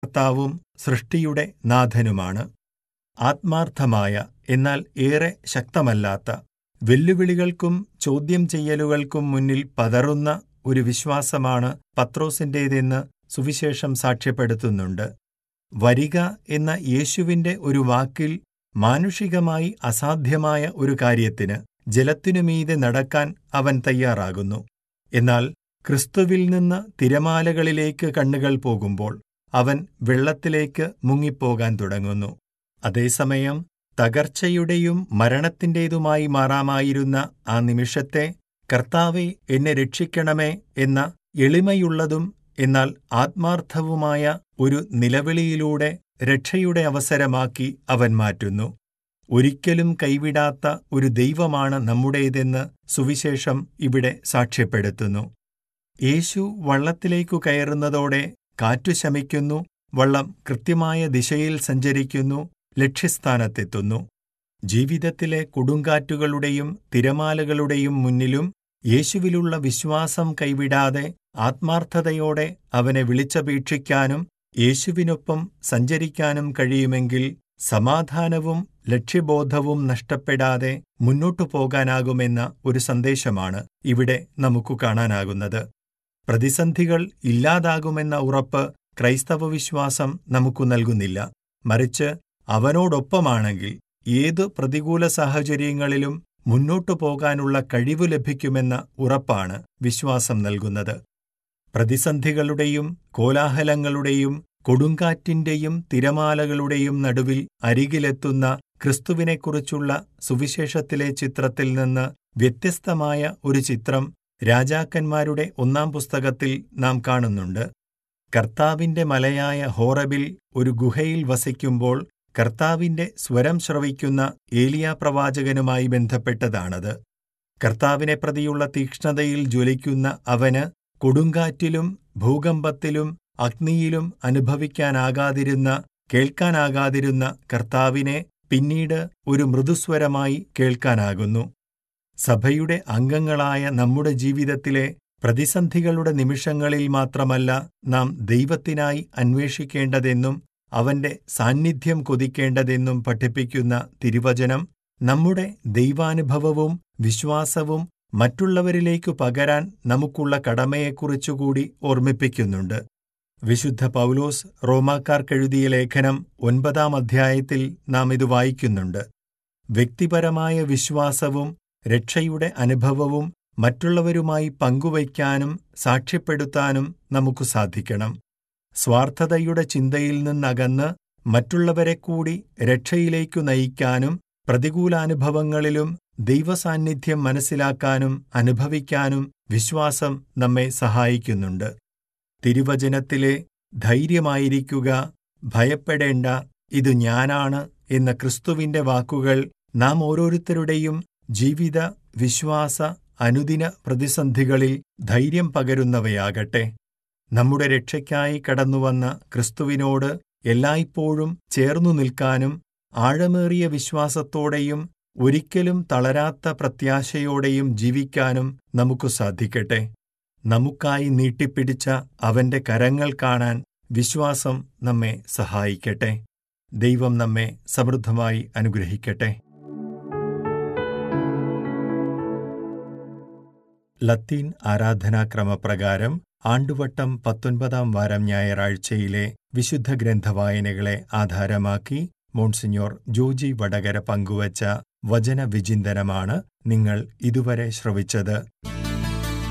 കർത്താവും സൃഷ്ടിയുടെ നാഥനുമാണ് ആത്മാർത്ഥമായ എന്നാൽ ഏറെ ശക്തമല്ലാത്ത വെല്ലുവിളികൾക്കും ചോദ്യം ചെയ്യലുകൾക്കും മുന്നിൽ പതറുന്ന ഒരു വിശ്വാസമാണ് പത്രോസിന്റേതെന്ന് സുവിശേഷം സാക്ഷ്യപ്പെടുത്തുന്നുണ്ട് വരിക എന്ന യേശുവിന്റെ ഒരു വാക്കിൽ മാനുഷികമായി അസാധ്യമായ ഒരു കാര്യത്തിന് ജലത്തിനുമീതെ നടക്കാൻ അവൻ തയ്യാറാകുന്നു എന്നാൽ ക്രിസ്തുവിൽ നിന്ന് തിരമാലകളിലേക്ക് കണ്ണുകൾ പോകുമ്പോൾ അവൻ വെള്ളത്തിലേക്ക് മുങ്ങിപ്പോകാൻ തുടങ്ങുന്നു അതേസമയം തകർച്ചയുടെയും മരണത്തിന്റേതുമായി മാറാമായിരുന്ന ആ നിമിഷത്തെ കർത്താവെ എന്നെ രക്ഷിക്കണമേ എന്ന എളിമയുള്ളതും എന്നാൽ ആത്മാർത്ഥവുമായ ഒരു നിലവിളിയിലൂടെ രക്ഷയുടെ അവസരമാക്കി അവൻ മാറ്റുന്നു ഒരിക്കലും കൈവിടാത്ത ഒരു ദൈവമാണ് നമ്മുടേതെന്ന് സുവിശേഷം ഇവിടെ സാക്ഷ്യപ്പെടുത്തുന്നു യേശു വള്ളത്തിലേക്കു കയറുന്നതോടെ കാറ്റു ശമിക്കുന്നു വള്ളം കൃത്യമായ ദിശയിൽ സഞ്ചരിക്കുന്നു ലക്ഷ്യസ്ഥാനത്തെത്തുന്നു ജീവിതത്തിലെ കൊടുങ്കാറ്റുകളുടെയും തിരമാലകളുടെയും മുന്നിലും യേശുവിലുള്ള വിശ്വാസം കൈവിടാതെ ആത്മാർത്ഥതയോടെ അവനെ വിളിച്ചപേക്ഷിക്കാനും യേശുവിനൊപ്പം സഞ്ചരിക്കാനും കഴിയുമെങ്കിൽ സമാധാനവും ലക്ഷ്യബോധവും നഷ്ടപ്പെടാതെ മുന്നോട്ടു പോകാനാകുമെന്ന ഒരു സന്ദേശമാണ് ഇവിടെ നമുക്ക് കാണാനാകുന്നത് പ്രതിസന്ധികൾ ഇല്ലാതാകുമെന്ന ഉറപ്പ് ക്രൈസ്തവ വിശ്വാസം നമുക്കു നൽകുന്നില്ല മറിച്ച് അവനോടൊപ്പമാണെങ്കിൽ ഏതു പ്രതികൂല സാഹചര്യങ്ങളിലും മുന്നോട്ടു പോകാനുള്ള കഴിവ് ലഭിക്കുമെന്ന ഉറപ്പാണ് വിശ്വാസം നൽകുന്നത് പ്രതിസന്ധികളുടെയും കോലാഹലങ്ങളുടെയും കൊടുങ്കാറ്റിന്റെയും തിരമാലകളുടെയും നടുവിൽ അരികിലെത്തുന്ന ക്രിസ്തുവിനെക്കുറിച്ചുള്ള സുവിശേഷത്തിലെ ചിത്രത്തിൽ നിന്ന് വ്യത്യസ്തമായ ഒരു ചിത്രം രാജാക്കന്മാരുടെ ഒന്നാം പുസ്തകത്തിൽ നാം കാണുന്നുണ്ട് കർത്താവിന്റെ മലയായ ഹോറബിൽ ഒരു ഗുഹയിൽ വസിക്കുമ്പോൾ കർത്താവിന്റെ സ്വരം ശ്രവിക്കുന്ന ഏലിയ പ്രവാചകനുമായി ബന്ധപ്പെട്ടതാണത് കർത്താവിനെ പ്രതിയുള്ള തീക്ഷ്ണതയിൽ ജ്വലിക്കുന്ന അവന് കൊടുങ്കാറ്റിലും ഭൂകമ്പത്തിലും അഗ്നിയിലും അനുഭവിക്കാനാകാതിരുന്ന കേൾക്കാനാകാതിരുന്ന കർത്താവിനെ പിന്നീട് ഒരു മൃദുസ്വരമായി കേൾക്കാനാകുന്നു സഭയുടെ അംഗങ്ങളായ നമ്മുടെ ജീവിതത്തിലെ പ്രതിസന്ധികളുടെ നിമിഷങ്ങളിൽ മാത്രമല്ല നാം ദൈവത്തിനായി അന്വേഷിക്കേണ്ടതെന്നും അവന്റെ സാന്നിധ്യം കൊതിക്കേണ്ടതെന്നും പഠിപ്പിക്കുന്ന തിരുവചനം നമ്മുടെ ദൈവാനുഭവവും വിശ്വാസവും മറ്റുള്ളവരിലേക്കു പകരാൻ നമുക്കുള്ള കടമയെക്കുറിച്ചുകൂടി ഓർമ്മിപ്പിക്കുന്നുണ്ട് വിശുദ്ധ പൗലോസ് റോമാക്കാർക്കെഴുതിയ ലേഖനം ഒൻപതാം അധ്യായത്തിൽ നാം ഇത് വായിക്കുന്നുണ്ട് വ്യക്തിപരമായ വിശ്വാസവും രക്ഷയുടെ അനുഭവവും മറ്റുള്ളവരുമായി പങ്കുവയ്ക്കാനും സാക്ഷ്യപ്പെടുത്താനും നമുക്ക് സാധിക്കണം സ്വാർത്ഥതയുടെ ചിന്തയിൽ നിന്നകന്ന് മറ്റുള്ളവരെ കൂടി രക്ഷയിലേക്കു നയിക്കാനും പ്രതികൂലാനുഭവങ്ങളിലും ദൈവസാന്നിധ്യം മനസ്സിലാക്കാനും അനുഭവിക്കാനും വിശ്വാസം നമ്മെ സഹായിക്കുന്നുണ്ട് തിരുവചനത്തിലെ ധൈര്യമായിരിക്കുക ഭയപ്പെടേണ്ട ഇത് ഞാനാണ് എന്ന ക്രിസ്തുവിന്റെ വാക്കുകൾ നാം ഓരോരുത്തരുടെയും ജീവിത വിശ്വാസ അനുദിന പ്രതിസന്ധികളിൽ ധൈര്യം പകരുന്നവയാകട്ടെ നമ്മുടെ രക്ഷയ്ക്കായി കടന്നുവന്ന ക്രിസ്തുവിനോട് എല്ലായ്പ്പോഴും ചേർന്നു നിൽക്കാനും ആഴമേറിയ വിശ്വാസത്തോടെയും ഒരിക്കലും തളരാത്ത പ്രത്യാശയോടെയും ജീവിക്കാനും നമുക്ക് സാധിക്കട്ടെ നമുക്കായി നീട്ടിപ്പിടിച്ച അവന്റെ കരങ്ങൾ കാണാൻ വിശ്വാസം നമ്മെ സഹായിക്കട്ടെ ദൈവം നമ്മെ സമൃദ്ധമായി അനുഗ്രഹിക്കട്ടെ ലത്തീൻ ആരാധനാക്രമപ്രകാരം ആണ്ടുവട്ടം പത്തൊൻപതാം വാരം ഞായറാഴ്ചയിലെ വിശുദ്ധ ഗ്രന്ഥവായനകളെ ആധാരമാക്കി മോൺസിഞ്ഞോർ ജോജി വടകര പങ്കുവച്ച വചനവിചിന്തനമാണ് നിങ്ങൾ ഇതുവരെ ശ്രവിച്ചത്